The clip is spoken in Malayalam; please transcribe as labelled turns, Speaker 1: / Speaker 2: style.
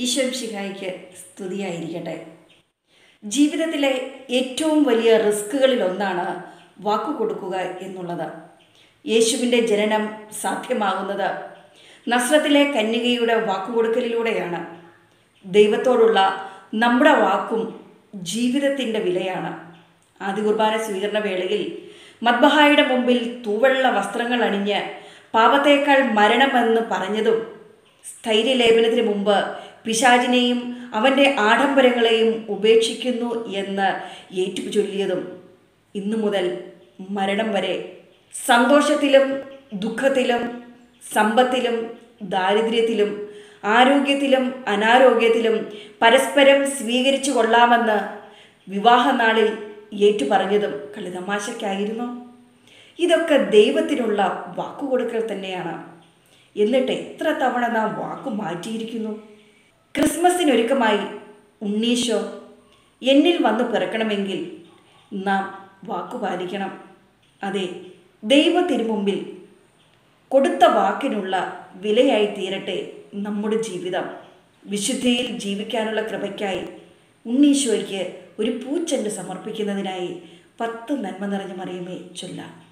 Speaker 1: ഈശ്വം ശിഹായിക്ക് സ്തുതിയായിരിക്കട്ടെ ജീവിതത്തിലെ ഏറ്റവും വലിയ റിസ്കുകളിൽ ഒന്നാണ് വാക്കു കൊടുക്കുക എന്നുള്ളത് യേശുവിൻ്റെ ജനനം സാധ്യമാകുന്നത് നസ്രത്തിലെ കന്യകയുടെ വാക്കുകൊടുക്കലിലൂടെയാണ് ദൈവത്തോടുള്ള നമ്മുടെ വാക്കും ജീവിതത്തിൻ്റെ വിലയാണ് ആദ്യ കുർബാന സ്വീകരണ വേളയിൽ മദ്ബഹായുടെ മുമ്പിൽ തൂവെള്ള വസ്ത്രങ്ങൾ അണിഞ്ഞ് പാപത്തേക്കാൾ മരണമെന്ന് പറഞ്ഞതും സ്ഥൈര്യലേപനത്തിന് മുമ്പ് പിശാചിനെയും അവൻ്റെ ആഡംബരങ്ങളെയും ഉപേക്ഷിക്കുന്നു എന്ന് ഏറ്റുചൊല്ലിയതും ഇന്നു മുതൽ മരണം വരെ സന്തോഷത്തിലും ദുഃഖത്തിലും സമ്പത്തിലും ദാരിദ്ര്യത്തിലും ആരോഗ്യത്തിലും അനാരോഗ്യത്തിലും പരസ്പരം സ്വീകരിച്ചു കൊള്ളാമെന്ന് വിവാഹനാളിൽ ഏറ്റുപറഞ്ഞതും കളിതമാശയ്ക്കായിരുന്നു ഇതൊക്കെ ദൈവത്തിനുള്ള വാക്കുകൊടുക്കൽ തന്നെയാണ് എന്നിട്ട് എത്ര തവണ നാം വാക്കു മാറ്റിയിരിക്കുന്നു ക്രിസ്മസിനൊരുക്കമായി ഉണ്ണീശോ എന്നിൽ വന്ന് പിറക്കണമെങ്കിൽ നാം വാക്കു പാലിക്കണം അതെ ദൈവത്തിനു മുമ്പിൽ കൊടുത്ത വാക്കിനുള്ള വിലയായി തീരട്ടെ നമ്മുടെ ജീവിതം വിശുദ്ധിയിൽ ജീവിക്കാനുള്ള കൃപയ്ക്കായി ഉണ്ണീശോയ്ക്ക് ഒരു പൂച്ചെണ്ട് സമർപ്പിക്കുന്നതിനായി പത്ത് നന്മ നിറഞ്ഞ മറിയുമേ ചൊല്ലാം